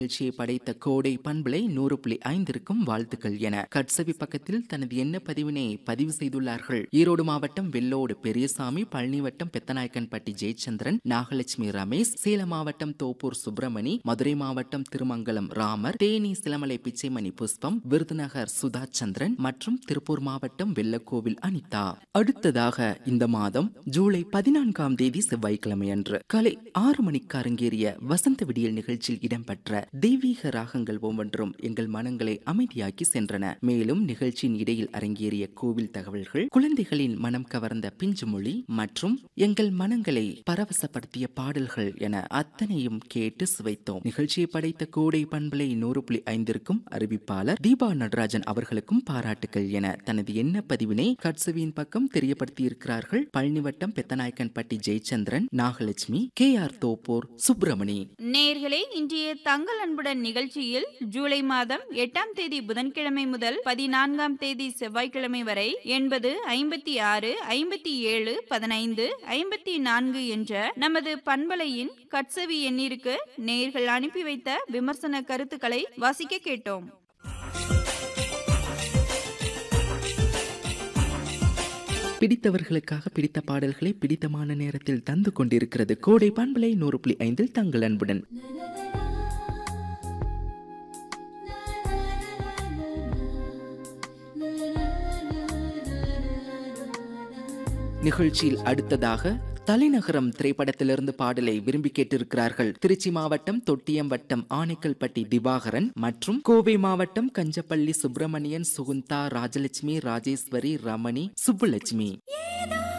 நிகழ்ச்சியை படைத்த கோடை பண்பலை நூறு புள்ளி ஐந்திற்கும் வாழ்த்துக்கள் என கட்சவி பக்கத்தில் தனது எண்ண பதிவினை பதிவு செய்துள்ளார்கள் ஈரோடு மாவட்டம் வெள்ளோடு பெரியசாமி பழனி வட்டம் பெத்தநாயக்கன்பட்டி ஜெயச்சந்திரன் நாகலட்சுமி ரமேஷ் சேலம் மாவட்டம் தோப்பூர் சுப்பிரமணி மதுரை மாவட்டம் திருமங்கலம் ராமர் தேனி சிலமலை பிச்சைமணி புஷ்பம் விருதுநகர் சுதா சந்திரன் மற்றும் திருப்பூர் மாவட்டம் வெள்ளக்கோவில் அனிதா அடுத்ததாக இந்த மாதம் ஜூலை பதினான்காம் தேதி செவ்வாய்க்கிழமை அன்று காலை ஆறு மணிக்கு அரங்கேறிய வசந்த விடியல் நிகழ்ச்சியில் இடம்பெற்ற தெய்வீக ராகங்கள் ஒவ்வொன்றும் எங்கள் மனங்களை அமைதியாக்கி சென்றன மேலும் நிகழ்ச்சியின் இடையில் அரங்கேறிய கோவில் தகவல்கள் குழந்தைகளின் மனம் கவர்ந்த பிஞ்சு மொழி மற்றும் எங்கள் மனங்களை பரவசப்படுத்திய பாடல்கள் என அத்தனையும் கேட்டு சுவைத்தோம் நிகழ்ச்சியை படைத்த கோடை பண்பலை நூறு புள்ளி ஐந்திற்கும் அறிவிப்பாளர் தீபா நடராஜன் அவர்களுக்கும் பாராட்டுகள் என தனது எண்ண பதிவினை கட்சவியின் பக்கம் தெரியப்படுத்தியிருக்கிறார்கள் பழனிவட்டம் பெத்தநாயக்கன்பட்டி ஜெயச்சந்திரன் நாகலட்சுமி கே ஆர் தோப்பூர் சுப்பிரமணி நேயர்களே இன்றைய தங்கள் அன்புடன் நிகழ்ச்சியில் ஜூலை மாதம் எட்டாம் தேதி புதன்கிழமை முதல் பதினான்காம் தேதி செவ்வாய்க்கிழமை வரை எண்பது ஐம்பத்தி ஆறு ஐம்பத்தி ஏழு பதினைந்து ஐம்பத்தி நான்கு என்ற நமது பண்பலையின் கட்சவி எண்ணிற்கு நேயர்கள் அனுப்பி வைத்த விமர்சன கருத்துக்களை வாசிக்க கேட்டோம் பிடித்தவர்களுக்காக பிடித்த பாடல்களை பிடித்தமான நேரத்தில் தந்து கொண்டிருக்கிறது கோடை பண்பலை நூறு புள்ளி ஐந்தில் தங்கள் அன்புடன் நிகழ்ச்சியில் அடுத்ததாக தலைநகரம் திரைப்படத்திலிருந்து பாடலை விரும்பி கேட்டிருக்கிறார்கள் திருச்சி மாவட்டம் தொட்டியம்பட்டம் ஆனைக்கல்பட்டி திவாகரன் மற்றும் கோவை மாவட்டம் கஞ்சப்பள்ளி சுப்பிரமணியன் சுகுந்தா ராஜலட்சுமி ராஜேஸ்வரி ரமணி சுப்புலட்சுமி